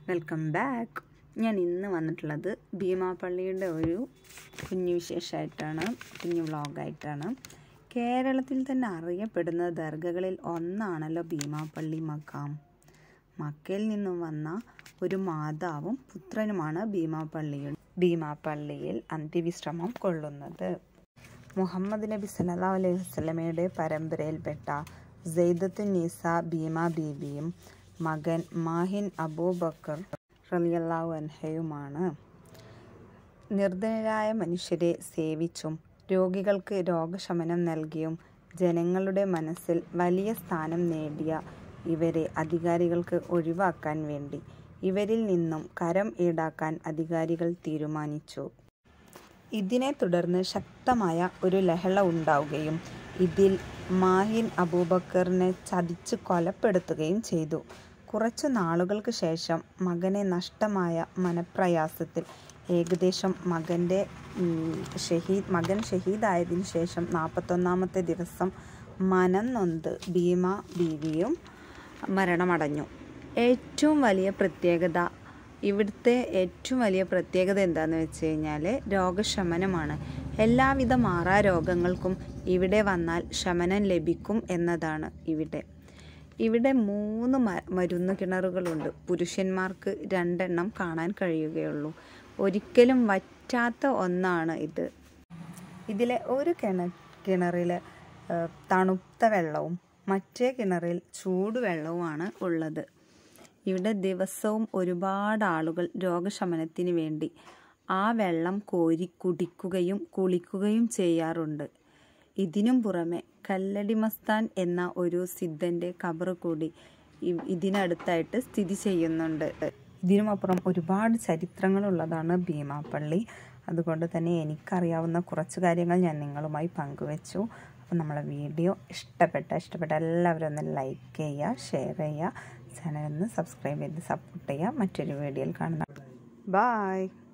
welcome back ഞാൻ ഇന്ന് വന്നിട്ടുള്ളത് ഭീമാപള്ളിയുടെ ഒരു കുഞ്ഞു വിശേഷമായിട്ടാണ് കുഞ്ഞു വ്ളോഗായിട്ടാണ് കേരളത്തിൽ തന്നെ അറിയപ്പെടുന്ന ദർഗകളിൽ ഒന്നാണല്ലോ ഭീമാപള്ളി മക്കാം മക്കയിൽ നിന്നും വന്ന ഒരു മാതാവും പുത്രനുമാണ് ഭീമാപള്ളിയിൽ ഭീമാപള്ളിയിൽ അന്ത്യവിശ്രമം കൊള്ളുന്നത് മുഹമ്മദ് നബി സല്ലല്ലാഹു അലൈഹി വസല്ലമയുടെ പരമ്പരയിൽപ്പെട്ട സെയ്ദത്തുൻ നീസ ഭീമ ബീവിയും മകൻ മാഹിൻ അബൂബക്കർ റളിയല്ലാഹു അൻഹയുമാണ് നിർധനരായ മനുഷ്യരെ സേവിച്ചും രോഗികൾക്ക് രോഗശമനം നൽകിയും ജനങ്ങളുടെ മനസ്സിൽ വലിയ സ്ഥാനം നേടിയ ഇവരെ അധികാരികൾക്ക് ഒഴിവാക്കാൻ വേണ്ടി ഇവരിൽ നിന്നും കരം ഈടാക്കാൻ അധികാരികൾ തീരുമാനിച്ചു ഇതിനെ തുടർന്ന് ശക്തമായ ഒരു ലഹള ഉണ്ടാവുകയും ഇതിൽ മാഹിൻ അബൂബക്കറിനെ ചതിച്ച് കൊലപ്പെടുത്തുകയും ചെയ്തു കുറച്ചു നാളുകൾക്ക് ശേഷം മകനെ നഷ്ടമായ മനപ്രയാസത്തിൽ ഏകദേശം മകൻ്റെ ഷഹീദ് മകൻ ഷഹീദായതിനു ശേഷം നാൽപ്പത്തൊന്നാമത്തെ ദിവസം മനം നൊന്ത് ഭീമ ബീവിയും മരണമടഞ്ഞു ഏറ്റവും വലിയ പ്രത്യേകത ഇവിടുത്തെ ഏറ്റവും വലിയ പ്രത്യേകത എന്താണെന്ന് വെച്ച് കഴിഞ്ഞാൽ രോഗശമനമാണ് എല്ലാവിധ മാറാ രോഗങ്ങൾക്കും ഇവിടെ വന്നാൽ ശമനം ലഭിക്കും എന്നതാണ് ഇവിടെ ഇവിടെ മൂന്ന് മരുന്ന് കിണറുകളുണ്ട് പുരുഷന്മാർക്ക് രണ്ടെണ്ണം കാണാൻ കഴിയുകയുള്ളൂ ഒരിക്കലും വറ്റാത്ത ഒന്നാണ് ഇത് ഇതിലെ ഒരു കിണ കിണറിൽ തണുത്ത വെള്ളവും മറ്റേ കിണറിൽ ചൂടുവെള്ളവുമാണ് ഉള്ളത് ഇവിടെ ദിവസവും ഒരുപാട് ആളുകൾ രോഗശമനത്തിന് വേണ്ടി ആ വെള്ളം കോരി കുടിക്കുകയും കുളിക്കുകയും ചെയ്യാറുണ്ട് ഇതിനും പുറമെ കല്ലടി മസ്താൻ എന്ന ഒരു സിദ്ധൻ്റെ കബറ് കൂടി ഇതിനടുത്തായിട്ട് സ്ഥിതി ചെയ്യുന്നുണ്ട് ഇതിനുമപ്പുറം ഒരുപാട് ചരിത്രങ്ങളുള്ളതാണ് ഭീമാപ്പള്ളി അതുകൊണ്ട് തന്നെ എനിക്കറിയാവുന്ന കുറച്ച് കാര്യങ്ങൾ ഞാൻ നിങ്ങളുമായി പങ്കുവച്ചു അപ്പോൾ നമ്മളെ വീഡിയോ ഇഷ്ടപ്പെട്ട ഇഷ്ടപ്പെട്ട എല്ലാവരും ഒന്ന് ലൈക്ക് ചെയ്യുക ഷെയർ ചെയ്യുക ചാനൽ ഒന്ന് സബ്സ്ക്രൈബ് ചെയ്ത് സപ്പോർട്ട് ചെയ്യുക മറ്റൊരു വീഡിയോയിൽ കാണുന്ന ബായ്